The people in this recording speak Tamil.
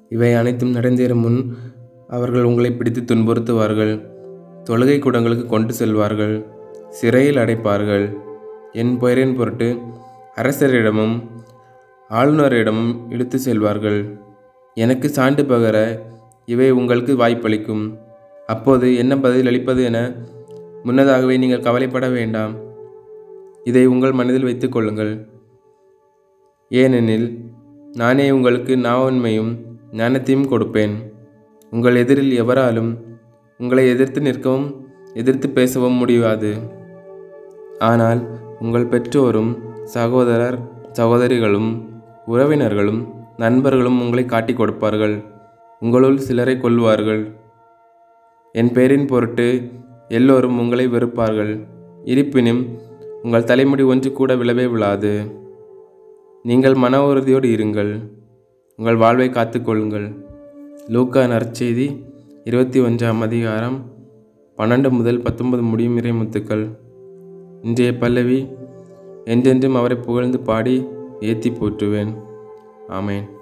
இவை அனைத்தும் நடந்தேறும் முன் அவர்கள் உங்களை பிடித்து துன்புறுத்துவார்கள் தொழுகை கூடங்களுக்கு கொண்டு செல்வார்கள் சிறையில் அடைப்பார்கள் என் பெயரின் பொருட்டு அரசரிடமும் ஆளுநரிடமும் இழுத்து செல்வார்கள் எனக்கு சான்று பகர இவை உங்களுக்கு வாய்ப்பளிக்கும் அப்போது என்ன பதில் அளிப்பது என முன்னதாகவே நீங்கள் கவலைப்பட வேண்டாம் இதை உங்கள் மனதில் வைத்துக் கொள்ளுங்கள் ஏனெனில் நானே உங்களுக்கு நாவன்மையும் ஞானத்தையும் கொடுப்பேன் உங்கள் எதிரில் எவராலும் உங்களை எதிர்த்து நிற்கவும் எதிர்த்து பேசவும் முடியாது ஆனால் உங்கள் பெற்றோரும் சகோதரர் சகோதரிகளும் உறவினர்களும் நண்பர்களும் உங்களை காட்டிக் கொடுப்பார்கள் உங்களுள் சிலரை கொல்வார்கள் என் பெயரின் பொருட்டு எல்லோரும் உங்களை வெறுப்பார்கள் இருப்பினும் உங்கள் தலைமுடி ஒன்று கூட விழவே விழாது நீங்கள் மன உறுதியோடு இருங்கள் உங்கள் வாழ்வை காத்துக்கொள்ளுங்கள் லூக்கா நற்செய்தி இருபத்தி ஒன்றாம் அதிகாரம் பன்னெண்டு முதல் பத்தொன்பது முடியும் இறைமுத்துக்கள் இன்றைய பல்லவி என்றென்றும் அவரை புகழ்ந்து பாடி ஏத்தி போற்றுவேன் ஆமேன்